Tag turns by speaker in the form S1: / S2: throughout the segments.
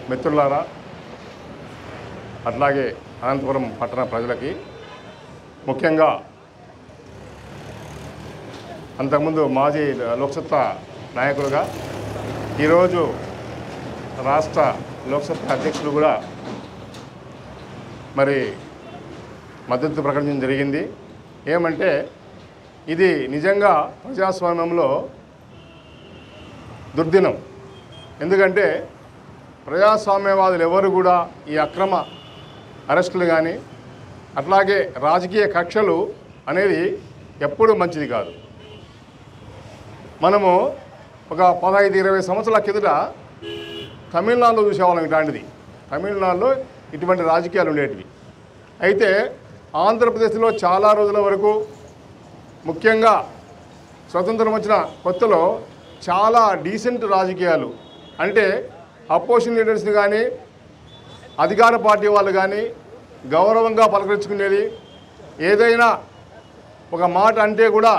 S1: మిత్రులారా అట్లాగే అనంతపురం పట్టణ ప్రజలకి ముఖ్యంగా అంతకుముందు మాజీ లోక్సత్తా నాయకులుగా ఈరోజు రాష్ట్ర లోక్సత్తా అధ్యక్షులు కూడా మరి మద్దతు ప్రకటించడం జరిగింది ఏమంటే ఇది నిజంగా ప్రజాస్వామ్యంలో దుర్దినం ఎందుకంటే ప్రజాస్వామ్యవాదులు ఎవరు కూడా ఈ అక్రమ అరెస్టులు కానీ అట్లాగే రాజకీయ కక్షలు అనేది ఎప్పుడూ మంచిది కాదు మనము ఒక పదహైదు ఇరవై సంవత్సరాల కిందట తమిళనాడులో చూసేవాళ్ళం ఇట్లాంటిది తమిళనాడులో ఇటువంటి రాజకీయాలు ఉండేటివి అయితే ఆంధ్రప్రదేశ్లో చాలా రోజుల వరకు ముఖ్యంగా స్వతంత్రం వచ్చిన కొత్తలో చాలా డీసెంట్ రాజకీయాలు అంటే అపోజిషన్ లీడర్స్ని కానీ అధికార పార్టీ వాళ్ళు కానీ గౌరవంగా పలకరించుకునేది ఏదైనా ఒక మాట అంటే కూడా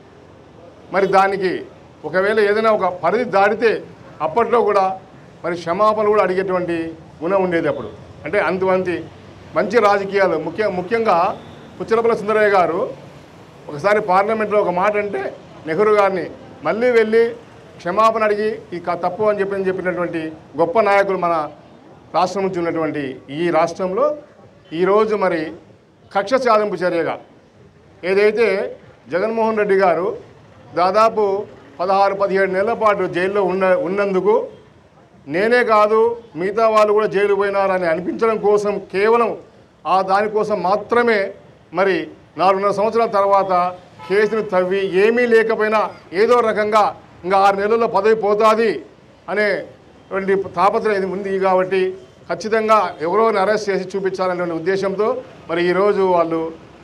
S1: మరి దానికి ఒకవేళ ఏదైనా ఒక పరిధి దాటితే అప్పట్లో కూడా మరి క్షమాపణలు కూడా అడిగేటువంటి గుణం ఉండేది అప్పుడు అంటే అంతమంది మంచి రాజకీయాలు ముఖ్య ముఖ్యంగా పుచ్చలపల్లి సుందరయ్య గారు ఒకసారి పార్లమెంట్లో ఒక మాట అంటే నెహ్రూ గారిని మళ్ళీ వెళ్ళి క్షమాపణ అడిగి ఈ క- తప్పు అని చెప్పి చెప్పినటువంటి గొప్ప నాయకులు మన రాష్ట్రం నుంచి ఉన్నటువంటి ఈ రాష్ట్రంలో ఈరోజు మరి కక్ష సాధింపు చర్యగా ఏదైతే జగన్మోహన్ రెడ్డి గారు దాదాపు పదహారు పదిహేడు నెలల పాటు జైల్లో ఉన్న ఉన్నందుకు నేనే కాదు మిగతా వాళ్ళు కూడా జైలు పోయినారని అనిపించడం కోసం కేవలం ఆ దానికోసం మాత్రమే మరి నాలుగున్నర సంవత్సరాల తర్వాత కేసును తవ్వి ఏమీ లేకపోయినా ఏదో రకంగా ఇంకా ఆరు నెలల్లో పదవి పోతుంది అనేటువంటి తాపత్రయం ఇది ఉంది కాబట్టి ఖచ్చితంగా ఎవరోని అరెస్ట్ చేసి చూపించాలనే ఉద్దేశంతో మరి ఈరోజు వాళ్ళు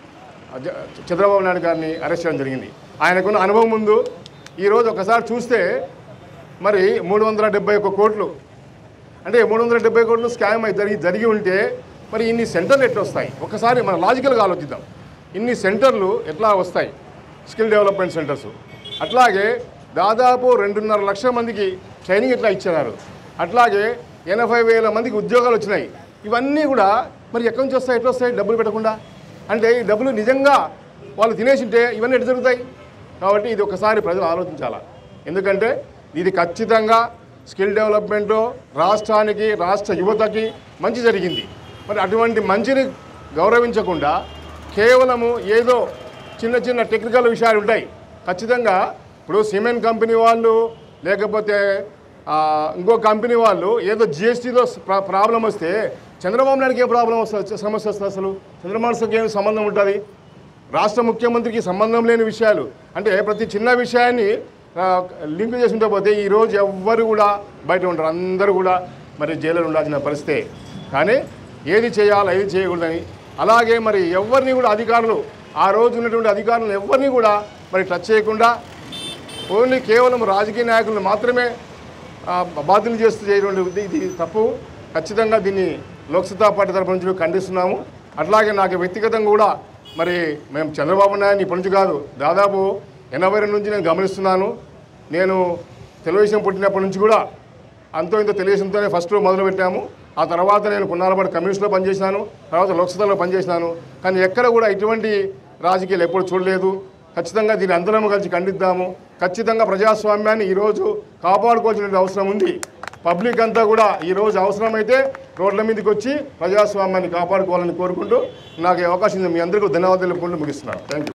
S1: జ- చంద్రబాబు నాయుడు గారిని అరెస్ట్ చేయడం జరిగింది ఆయనకున్న అనుభవం ముందు ఈరోజు ఒకసారి చూస్తే మరి మూడు వందల డెబ్బై ఒక్క కోట్లు అంటే మూడు వందల డెబ్బై కోట్లు స్కామ్ అయి జరిగి జరిగి ఉంటే మరి ఇన్ని సెంటర్లు ఎట్లా వస్తాయి ఒకసారి మన లాజికల్గా ఆలోచిద్దాం ఇన్ని సెంటర్లు ఎట్లా వస్తాయి స్కిల్ డెవలప్మెంట్ సెంటర్స్ అట్లాగే దాదాపు రెండున్నర లక్షల మందికి ట్రైనింగ్ ఎట్లా ఇచ్చినారు అట్లాగే ఎనభై వేల మందికి ఉద్యోగాలు వచ్చినాయి ఇవన్నీ కూడా మరి ఎక్కడి నుంచి వస్తాయి ఎట్లా వస్తాయి డబ్బులు పెట్టకుండా అంటే ఈ డబ్బులు నిజంగా వాళ్ళు తినేసింటే ఇవన్నీ ఎట్లా జరుగుతాయి కాబట్టి ఇది ఒకసారి ప్రజలు ఆలోచించాలా ఎందుకంటే ఇది ఖచ్చితంగా స్కిల్ డెవలప్మెంట్ రాష్ట్రానికి రాష్ట్ర యువతకి మంచి జరిగింది మరి అటువంటి మంచిని గౌరవించకుండా కేవలము ఏదో చిన్న చిన్న టెక్నికల్ విషయాలు ఉంటాయి ఖచ్చితంగా ఇప్పుడు సిమెంట్ కంపెనీ వాళ్ళు లేకపోతే ఆ, ఇంకో కంపెనీ వాళ్ళు ఏదో జిఎస్టీలో ప్రాబ్లం వస్తే చంద్రబాబు నాయుడుకి ఏ ప్రాబ్లం వస్తుంది సమస్య వస్తుంది అసలు చంద్రబాబు నాయుడుకి ఏం సంబంధం ఉంటుంది రాష్ట్ర ముఖ్యమంత్రికి సంబంధం లేని విషయాలు అంటే ప్రతి చిన్న విషయాన్ని ఆ, లింక్ చేసుకుంటూ పోతే ఈరోజు ఎవ్వరు కూడా బయట ఉంటారు అందరూ కూడా మరి జైల్లో ఉండాల్సిన పరిస్థితే కానీ ఏది చేయాలి ఏది చేయకూడదని అలాగే మరి ఎవరిని కూడా అధికారులు ఆ రోజు ఉన్నటువంటి అధికారులను ఎవరిని కూడా మరి టచ్ చేయకుండా ఓన్లీ కేవలం రాజకీయ నాయకులను మాత్రమే ఆ, బాధ్యులు చేస్తూ చేయడం ఇది ఇది తప్పు ఖచ్చితంగా దీన్ని లోక్సత్తా పార్టీ తరపు నుంచి మేము ఖండిస్తున్నాము అట్లాగే నాకు వ్యక్తిగతంగా కూడా మరి మేము చంద్రబాబు నాయుడు ఇప్పటి నుంచి కాదు దాదాపు ఎనభై రెండు నుంచి నేను గమనిస్తున్నాను నేను తెలుగుదేశం పుట్టినప్పటి నుంచి కూడా అంతో ఇంత తెలుగుదేశంతోనే ఫస్ట్ మొదలుపెట్టాము ఆ తర్వాత నేను కొన్నాళ్ళపాటు కమ్యూనిస్ట్లో పనిచేసినాను తర్వాత లోక్సభలో పనిచేసినాను కానీ ఎక్కడ కూడా ఇటువంటి రాజకీయాలు ఎప్పుడు చూడలేదు ఖచ్చితంగా దీన్ని అందరం కలిసి ఖండిద్దాము ఖచ్చితంగా ప్రజాస్వామ్యాన్ని ఈరోజు కాపాడుకోవాల్సిన అవసరం ఉంది పబ్లిక్ అంతా కూడా ఈరోజు అవసరమైతే రోడ్ల మీదకి వచ్చి ప్రజాస్వామ్యాన్ని కాపాడుకోవాలని కోరుకుంటూ నాకు ఈ అవకాశం ఇచ్చిన మీ అందరికీ ధన్యవాదాలు తెలుపుకుంటూ ముగిస్తున్నాను థ్యాంక్ యూ